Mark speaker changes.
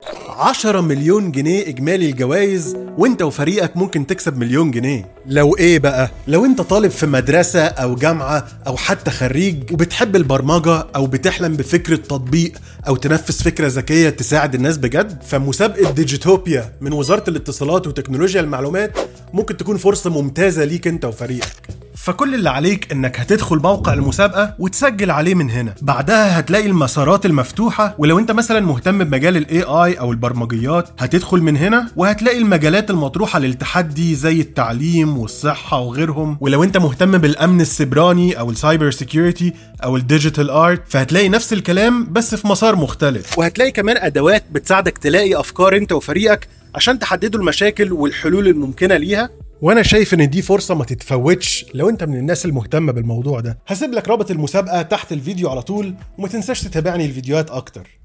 Speaker 1: 10 مليون جنيه إجمالي الجوائز وانت وفريقك ممكن تكسب مليون جنيه لو ايه بقى؟ لو انت طالب في مدرسة أو جامعة أو حتى خريج وبتحب البرمجة أو بتحلم بفكرة تطبيق أو تنفذ فكرة ذكية تساعد الناس بجد فمسابقة ديجيتوبيا من وزارة الاتصالات وتكنولوجيا المعلومات ممكن تكون فرصة ممتازة ليك انت وفريقك فكل اللي عليك انك هتدخل موقع المسابقة وتسجل عليه من هنا بعدها هتلاقي المسارات المفتوحة ولو انت مثلا مهتم بمجال الاي اي او البرمجيات هتدخل من هنا وهتلاقي المجالات المطروحة للتحدي زي التعليم والصحة وغيرهم ولو انت مهتم بالامن السيبراني او السايبر سيكيورتي او الديجيتال ارت فهتلاقي نفس الكلام بس في مسار مختلف وهتلاقي كمان ادوات بتساعدك تلاقي افكار انت وفريقك عشان تحددوا المشاكل والحلول الممكنة ليها وانا شايف ان دي فرصه ما تتفوتش لو انت من الناس المهتمه بالموضوع ده هسيب لك رابط المسابقه تحت الفيديو على طول وما تنساش تتابعني الفيديوهات اكتر